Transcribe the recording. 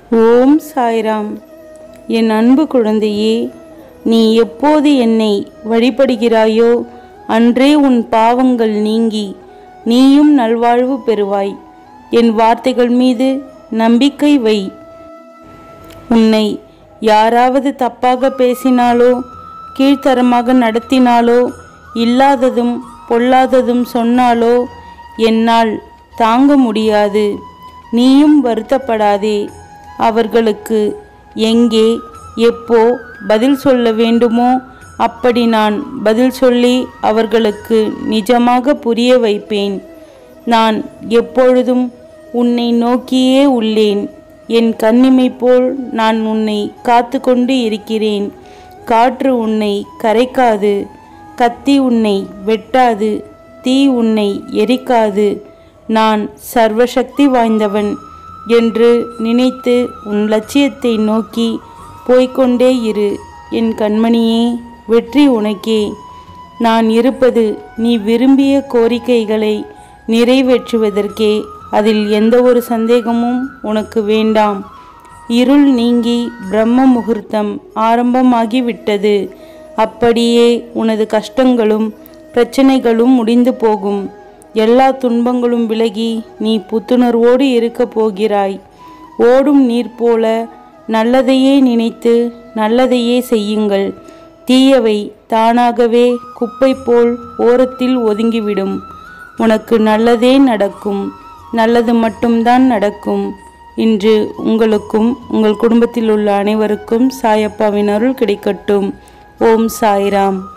ஓம் சாய்ராம் என் அன்பு குழந்தையே நீ எப்போது என்னை வழிபடுகிறாயோ அன்றே உன் பாவங்கள் நீங்கி நீயும் நல்வாழ்வு பெறுவாய் என் வார்த்தைகள் மீது நம்பிக்கை வை உன்னை யாராவது தப்பாக பேசினாலோ கீழ்த்தரமாக நடத்தினாலோ இல்லாததும் பொல்லாததும் சொன்னாலோ என்னால் தாங்க முடியாது நீயும் வருத்தப்படாதே அவர்களுக்கு எங்கே எப்போ பதில் சொல்ல வேண்டுமோ அப்படி நான் பதில் சொல்லி அவர்களுக்கு நிஜமாக புரிய வைப்பேன் நான் எப்பொழுதும் உன்னை நோக்கியே உள்ளேன் என் கண்ணிமை போல் நான் உன்னை காத்து கொண்டு இருக்கிறேன் காற்று உன்னை கரைக்காது கத்தி உன்னை வெட்டாது தீ உன்னை எரிக்காது நான் சர்வசக்தி வாய்ந்தவன் என்று நினைத்து உன் லட்சியத்தை நோக்கி போய்க்கொண்டே இரு என் கண்மணியே வெற்றி உனக்கே நான் இருப்பது நீ விரும்பிய கோரிக்கைகளை நிறைவேற்றுவதற்கே அதில் எந்த ஒரு சந்தேகமும் உனக்கு வேண்டாம் இருள் நீங்கி பிரம்ம முகூர்த்தம் ஆரம்பமாகிவிட்டது அப்படியே உனது கஷ்டங்களும் பிரச்சனைகளும் முடிந்து போகும் எல்லா துன்பங்களும் விலகி நீ புத்துணர்வோடு இருக்கப் போகிறாய் ஓடும் நீர் போல நல்லதையே நினைத்து நல்லதையே செய்யுங்கள் தீயவை தானாகவே குப்பை போல் ஓரத்தில் ஒதுங்கிவிடும் உனக்கு நல்லதே நடக்கும் நல்லது மட்டும்தான் நடக்கும் இன்று உங்களுக்கும் உங்கள் குடும்பத்தில் உள்ள அனைவருக்கும் சாயப்பாவின் அருள் கிடைக்கட்டும் ஓம் சாய்ராம்